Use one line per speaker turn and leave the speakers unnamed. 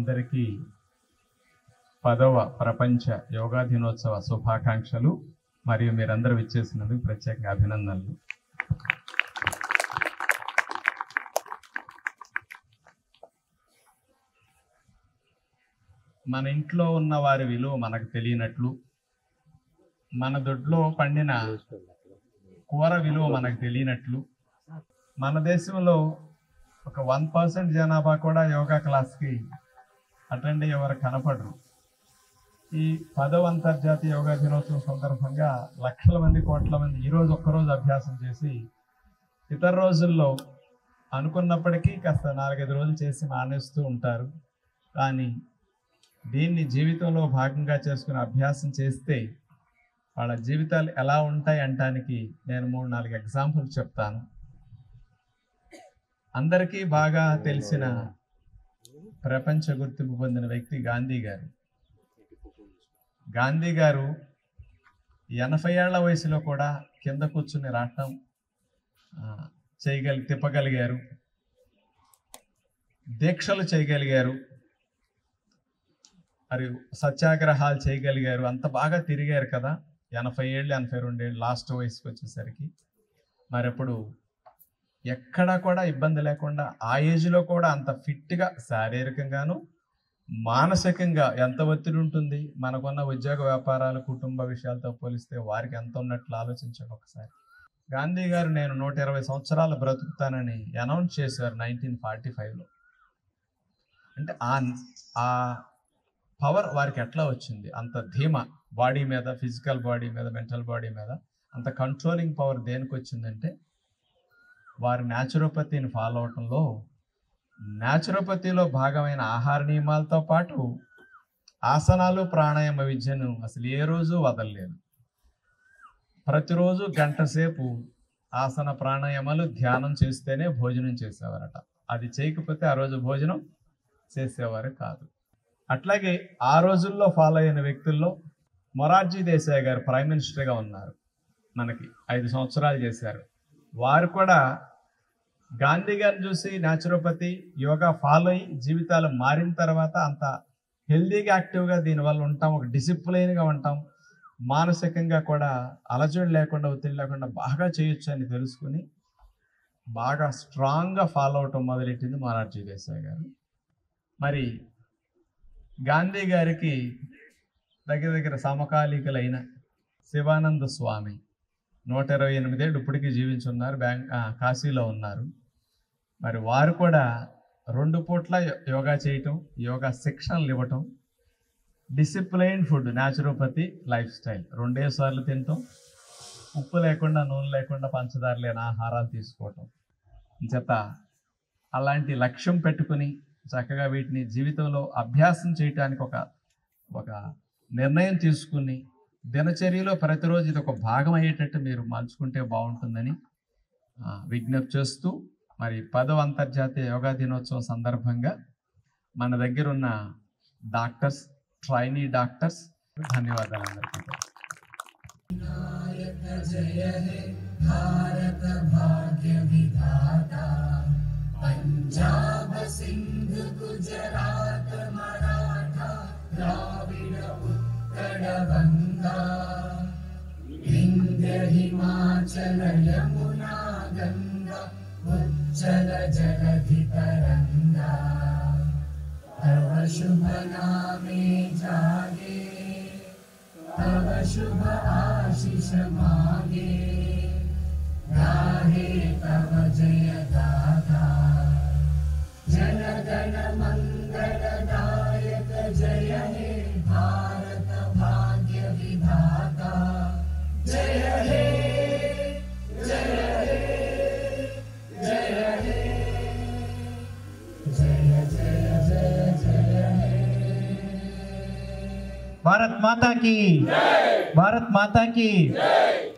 అందరికీ పదవ ప్రపంచ యోగా దినోత్సవ శుభాకాంక్షలు మరియు మీరందరూ విచ్చేసినందుకు ప్రత్యేకంగా అభినందనలు మన ఇంట్లో ఉన్న వారి విలువ మనకు తెలియనట్లు మన దొడ్లో పండిన కూర విలువ మనకు తెలియనట్లు మన దేశంలో ఒక వన్ పర్సెంట్ జనాభా కూడా యోగా క్లాస్కి అటెండ్ అయ్యేవారు కనపడరు ఈ పదవ అంతర్జాతీయ యోగా దినోత్సవం సందర్భంగా లక్షల మంది కోట్ల మంది ఈరోజు ఒక్కరోజు అభ్యాసం చేసి ఇతర రోజుల్లో అనుకున్నప్పటికీ కాస్త నాలుగైదు రోజులు చేసి మానేస్తూ ఉంటారు కానీ దీన్ని జీవితంలో భాగంగా చేసుకుని అభ్యాసం చేస్తే వాళ్ళ జీవితాలు ఎలా ఉంటాయి అంటానికి నేను మూడు నాలుగు ఎగ్జాంపుల్ చెప్తాను అందరికీ బాగా తెలిసిన ప్రపంచ గుర్తింపు పొందిన వ్యక్తి గాంధీ గారు గాంధీ గారు ఎనభై ఏళ్ల వయసులో కూడా కింద కూర్చుని రావటం ఆ, చేయగలి తిప్పగలిగారు దీక్షలు చేయగలిగారు మరియు సత్యాగ్రహాలు చేయగలిగారు అంత బాగా తిరిగారు కదా ఎనభై ఏళ్ళు ఎనభై రెండేళ్ళు లాస్ట్ వయసుకి వచ్చేసరికి మరి అప్పుడు ఎక్కడా కూడా ఇబ్బంది లేకుండా ఆ ఏజ్లో కూడా అంత ఫిట్గా శారీరకంగాను మానసికంగా ఎంత ఒత్తిడి ఉంటుంది మనకున్న ఉద్యోగ వ్యాపారాలు కుటుంబ విషయాలతో పోలిస్తే వారికి ఎంత ఉన్నట్లు ఆలోచించండి ఒకసారి గాంధీ గారు నేను నూట ఇరవై సంవత్సరాలు బ్రతుకుతానని అనౌన్స్ చేశారు నైన్టీన్ ఫార్టీ ఫైవ్లో అంటే ఆ ఆ పవర్ వారికి ఎట్లా వచ్చింది అంత ధీమా బాడీ మీద ఫిజికల్ బాడీ మీద మెంటల్ బాడీ మీద అంత కంట్రోలింగ్ పవర్ దేనికి వచ్చిందంటే వారి న్యాచురోపతిని ఫాలో అవటంలో న్యాచురోపతిలో భాగమైన ఆహార నియమాలతో పాటు ఆసనాలు ప్రాణాయామ విద్యను అసలు ఏ రోజు వదలలేదు ప్రతిరోజు గంట సేపు ఆసన ప్రాణాయామాలు ధ్యానం చేస్తేనే భోజనం చేసేవారట అది చేయకపోతే ఆ రోజు భోజనం చేసేవారు కాదు అట్లాగే ఆ రోజుల్లో ఫాలో అయిన వ్యక్తుల్లో మొరార్జీ దేశాయ్ గారు ప్రైమ్ మినిస్టర్గా ఉన్నారు మనకి ఐదు సంవత్సరాలు చేశారు వారు కూడా గాంధీ గారిని చూసి న్యాచురోపతి యోగా ఫాలో అయ్యి జీవితాలు మారిన తర్వాత అంత హెల్దీగా యాక్టివ్గా దీనివల్ల ఉంటాం ఒక డిసిప్లైన్గా ఉంటాం మానసికంగా కూడా అలజడి లేకుండా ఒత్తిడి లేకుండా బాగా చేయొచ్చు అని తెలుసుకుని బాగా స్ట్రాంగ్గా ఫాలో అవటం మొదలెట్టింది మొరార్జీ దేశాయ్ గారు మరి గాంధీ గారికి దగ్గర దగ్గర సమకాలీకులైన శివానంద స్వామి నూట ఇరవై ఎనిమిదేళ్ళు ఇప్పటికీ జీవించున్నారు బ్యాంక్ ఆ, కాశీలో ఉన్నారు మరి వారు కూడా రెండు పూట్ల యో- యోగా చేయటం యోగా శిక్షణలు ఇవ్వటం discipline food naturopathy lifestyle రెండే సార్లు తినటం ఉప్పు లేకుండా నూనె లేకుండా పంచదార లేని ఆహారాలు తీసుకోవటం చేత అలాంటి లక్ష్యం పెట్టుకుని చక్కగా వీటిని జీవితంలో అభ్యాసం చేయటానికి ఒక ఒక నిర్ణయం తీసుకుని దినచర్యలో ప్రతిరోజు ఇది ఒక భాగం అయ్యేటట్టు మీరు మలుచుకుంటే బాగుంటుందని ఆ, విజ్ఞప్తి చేస్తూ మరి పదవ అంతర్జాతీయ యోగా దినోత్సవం సందర్భంగా మన దగ్గర ఉన్న డాక్టర్స్ ట్రైనీ డాక్టర్స్ ధన్యవాదాలు అందరికీ
భారత్ మాతా की भारत माता की